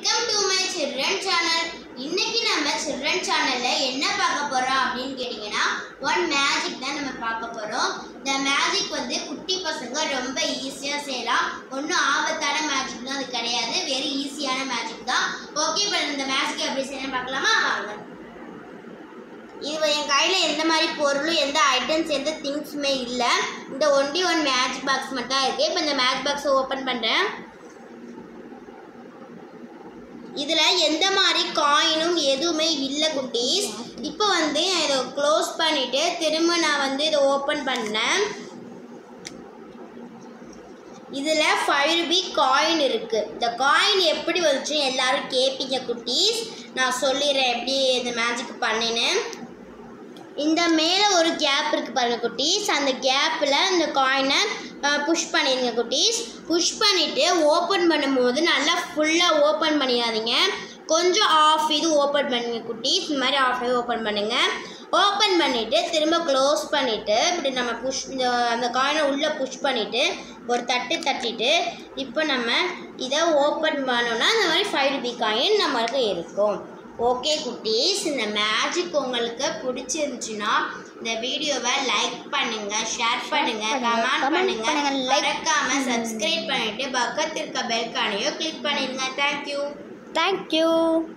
welcome to my children channel இன்னைக்கு நம்ம children சேனல்ல என்ன பார்க்க போறோம் அப்படின்னு கேட்டிங்கன்னா ஒன் மேஜிக் தான் நம்ம பார்க்க போறோம் இந்த மேஜிக் வந்து குட்டி பசங்க ரொம்ப ஈஸியாக செய்யலாம் ஒன்றும் ஆபத்தான மேஜிக் தான் அது கிடையாது வெரி ஈஸியான மேஜிக் தான் ஓகே இப்போ இந்த மேஜிக் எப்படி செய்யணும் பார்க்கலாமா வாங்க இது என் கையில் எந்த மாதிரி பொருளும் எந்த ஐட்டம்ஸ் எந்த திங்ஸுமே இல்லை இந்த ஒன்லி ஒன் மேஜிக் பாக்ஸ் மட்டும் தான் இருக்குது இப்போ இந்த மேஜிக் பாக்ஸை ஓப்பன் பண்ணுறேன் இதில் எந்த மாதிரி காயினும் எதுவுமே இல்லை குட்டீஸ் இப்போ வந்து நான் இதை க்ளோஸ் பண்ணிவிட்டு திரும்ப நான் வந்து இதை ஓப்பன் பண்ணேன் இதில் ஃபைவ் ருபி காயின் இருக்குது இந்த காயின் எப்படி வந்துச்சு எல்லாரும் கேட்பீங்க குட்டீஸ் நான் சொல்லிடுறேன் எப்படி இந்த மேஜிக் பண்ணினேன் இந்த மேலே ஒரு கேப் இருக்குது பாருங்கள் குட்டீஸ் அந்த கேப்பில் இந்த காயினை புஷ் பண்ணிடுங்க குட்டீஸ் புஷ் பண்ணிவிட்டு ஓப்பன் பண்ணும்போது நல்லா ஃபுல்லாக ஓப்பன் பண்ணிடாதீங்க கொஞ்சம் ஆஃப் இது ஓப்பன் பண்ணுங்க குட்டீஸ் இந்த மாதிரி ஆஃப் இது ஓப்பன் பண்ணுங்கள் ஓப்பன் பண்ணிவிட்டு திரும்ப க்ளோஸ் பண்ணிவிட்டு இப்படி நம்ம புஷ் இந்த அந்த காயினை உள்ளே புஷ் பண்ணிவிட்டு ஒரு தட்டு தட்டிட்டு இப்போ நம்ம இதை ஓப்பன் பண்ணோன்னா இந்த மாதிரி ஃபைவ் ருபி காயின் நம்மளுக்கு இருக்கும் ஓகே குட்டீஸ் இந்த மேஜிக் உங்களுக்கு பிடிச்சிருந்துச்சுன்னா இந்த வீடியோவை லைக் பண்ணுங்க ஷேர் பண்ணுங்க கமெண்ட் பண்ணுங்க மறக்காம சப்ஸ்கிரைப் பண்ணிட்டு பக்கத்து இருக்க பெல் கானையும் கிளிக் பண்ணிடுங்க தேங்க்யூ தேங்க்யூ